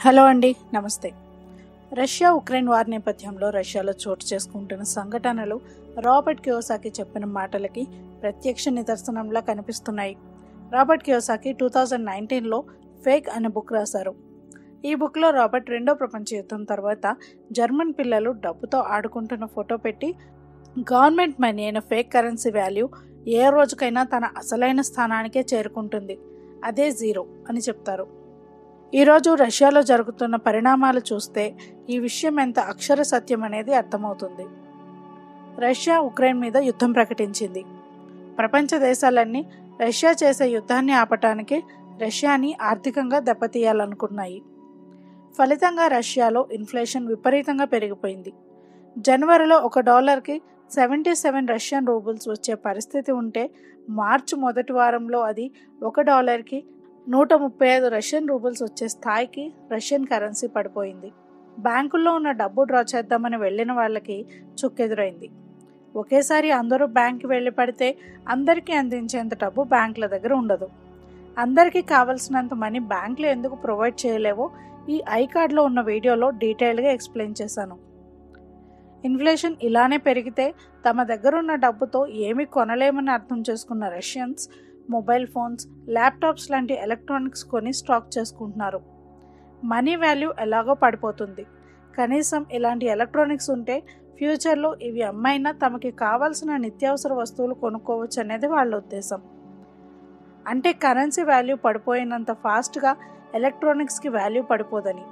hello అండి నమస్తే Russia Ukraine war నేపథ్యంలో రష్యాలో చోటు చేసుకుంటున్న సంఘటనలు రాబర్ట్ కియోసాకి చెప్పిన మాటలకి ప్రత్యక్ష నిదర్శనంలా కనిపిస్తున్నాయి రాబర్ట్ కియోసాకి టూ థౌజండ్ నైన్టీన్లో ఫేక్ అనే బుక్ రాశారు ఈ బుక్లో రాబర్ట్ రెండో ప్రపంచ యుద్ధం తర్వాత జర్మన్ పిల్లలు డబ్బుతో ఆడుకుంటున్న ఫోటో పెట్టి గవర్నమెంట్ మనీ అయిన ఫేక్ కరెన్సీ వాల్యూ ఏ రోజుకైనా తన అసలైన స్థానానికే చేరుకుంటుంది అదే జీరో అని చెప్తారు ఈరోజు రష్యాలో జరుగుతున్న పరిణామాలు చూస్తే ఈ విషయం ఎంత అక్షర సత్యం అనేది అర్థమవుతుంది రష్యా ఉక్రెయిన్ మీద యుద్ధం ప్రకటించింది ప్రపంచ దేశాలన్నీ రష్యా చేసే యుద్ధాన్ని ఆపటానికి రష్యాని ఆర్థికంగా దెబ్బతీయాలనుకున్నాయి ఫలితంగా రష్యాలో ఇన్ఫ్లేషన్ విపరీతంగా పెరిగిపోయింది జనవరిలో ఒక డాలర్కి సెవెంటీ సెవెన్ రష్యన్ రూబుల్స్ వచ్చే పరిస్థితి ఉంటే మార్చి మొదటి వారంలో అది ఒక డాలర్కి నూట ముప్పై ఐదు రష్యన్ రూబుల్స్ వచ్చే స్థాయికి రష్యన్ కరెన్సీ పడిపోయింది బ్యాంకుల్లో ఉన్న డబ్బు డ్రా చేద్దామని వెళ్ళిన వాళ్ళకి చుక్కెదురైంది ఒకేసారి అందరూ బ్యాంక్కి వెళ్ళి పడితే అందరికీ అందించేంత డబ్బు బ్యాంకుల దగ్గర ఉండదు అందరికీ కావలసినంత మనీ బ్యాంకులు ఎందుకు ప్రొవైడ్ చేయలేవో ఈ ఐ కార్డ్లో ఉన్న వీడియోలో డీటెయిల్గా ఎక్స్ప్లెయిన్ చేశాను ఇన్ఫ్లేషన్ ఇలానే పెరిగితే తమ దగ్గర ఉన్న డబ్బుతో ఏమీ కొనలేమని అర్థం చేసుకున్న రష్యన్స్ మొబైల్ ఫోన్స్ ల్యాప్టాప్స్ లాంటి ఎలక్ట్రానిక్స్ కొని స్టాక్ చేసుకుంటున్నారు మనీ వాల్యూ ఎలాగో పడిపోతుంది కనీసం ఇలాంటి ఎలక్ట్రానిక్స్ ఉంటే ఫ్యూచర్లో ఇవి అమ్మైనా తమకి కావాల్సిన నిత్యావసర వస్తువులు కొనుక్కోవచ్చు అనేది వాళ్ళ ఉద్దేశం అంటే కరెన్సీ వాల్యూ పడిపోయినంత ఫాస్ట్గా ఎలక్ట్రానిక్స్కి వాల్యూ పడిపోదని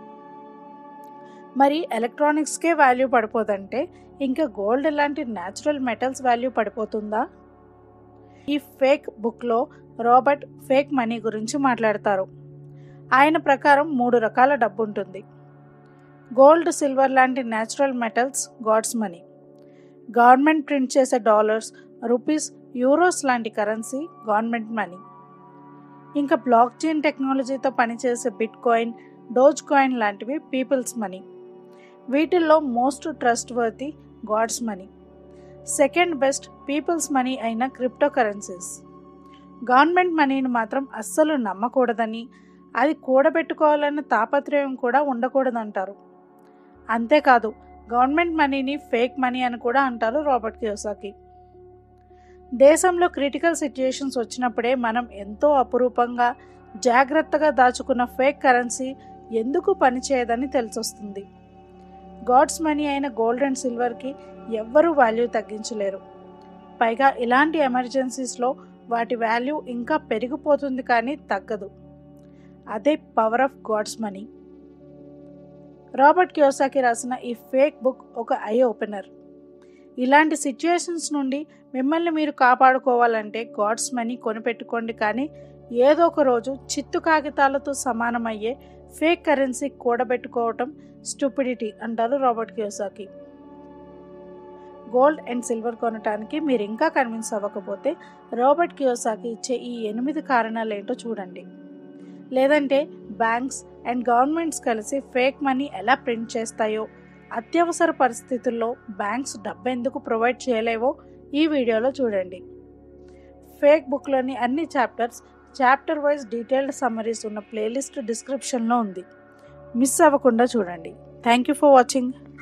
మరి ఎలక్ట్రానిక్స్కే వాల్యూ పడిపోదంటే ఇంకా గోల్డ్ లాంటి న్యాచురల్ మెటల్స్ వాల్యూ పడిపోతుందా ఈ ఫేక్ బుక్లో రాబర్ట్ ఫేక్ మనీ గురించి మాట్లాడతారు ఆయన ప్రకారం మూడు రకాల డబ్బు ఉంటుంది గోల్డ్ సిల్వర్ లాంటి natural metals God's money government print చేసే డాలర్స్ రూపీస్ యూరోస్ లాంటి కరెన్సీ గవర్నమెంట్ మనీ ఇంకా బ్లాక్ చైన్ టెక్నాలజీతో పనిచేసే బిట్ కాయిన్ డోజ్ కాయిన్ లాంటివి పీపుల్స్ మనీ వీటిల్లో most trustworthy God's money second best people's money అయిన cryptocurrencies government మనీని మాత్రం అస్సలు నమ్మకూడదని అది కూడబెట్టుకోవాలన్న తాపత్రయం కూడా ఉండకూడదంటారు అంతేకాదు గవర్నమెంట్ మనీని ఫేక్ మనీ అని కూడా అంటారు రాబర్ట్ కియోసాకి దేశంలో క్రిటికల్ సిచ్యుయేషన్స్ వచ్చినప్పుడే మనం ఎంతో అపురూపంగా జాగ్రత్తగా దాచుకున్న ఫేక్ కరెన్సీ ఎందుకు పనిచేయదని తెలిసొస్తుంది గాడ్స్ మనీ అయిన గోల్డ్ అండ్ సిల్వర్కి ఎవ్వరూ వాల్యూ తగ్గించలేరు పైగా ఇలాంటి ఎమర్జెన్సీస్లో వాటి వాల్యూ ఇంకా పెరిగిపోతుంది కానీ తగ్గదు అదే power of God's money Robert Kiyosaki రాసిన ఈ ఫేక్ బుక్ ఒక ఐ ఓపెనర్ ఇలాంటి సిచ్యుయేషన్స్ నుండి మిమ్మల్ని మీరు కాపాడుకోవాలంటే గాడ్స్ మనీ కొనిపెట్టుకోండి కానీ ఏదో ఒక రోజు చిత్తు కాగితాలతో సమానమయ్యే ఫేక్ కరెన్సీ కూడబెట్టుకోవటం స్టూపిడిటీ అంటారు Robert Kiyosaki gold and silver కొనటానికి మీరు ఇంకా కన్విన్స్ అవ్వకపోతే రాబర్ట్ కియోసాకి ఇచ్చే ఈ ఎనిమిది కారణాలు ఏంటో చూడండి లేదంటే బ్యాంక్స్ అండ్ గవర్నమెంట్స్ కలిసి ఫేక్ మనీ ఎలా ప్రింట్ చేస్తాయో అత్యవసర పరిస్థితుల్లో బ్యాంక్స్ డబ్బు ఎందుకు ప్రొవైడ్ చేయలేవో ఈ వీడియోలో చూడండి ఫేక్ బుక్లోని అన్ని chapters chapter wise detailed summaries ఉన్న ప్లేలిస్ట్ డిస్క్రిప్షన్లో ఉంది మిస్ అవ్వకుండా చూడండి థ్యాంక్ యూ ఫర్ వాచింగ్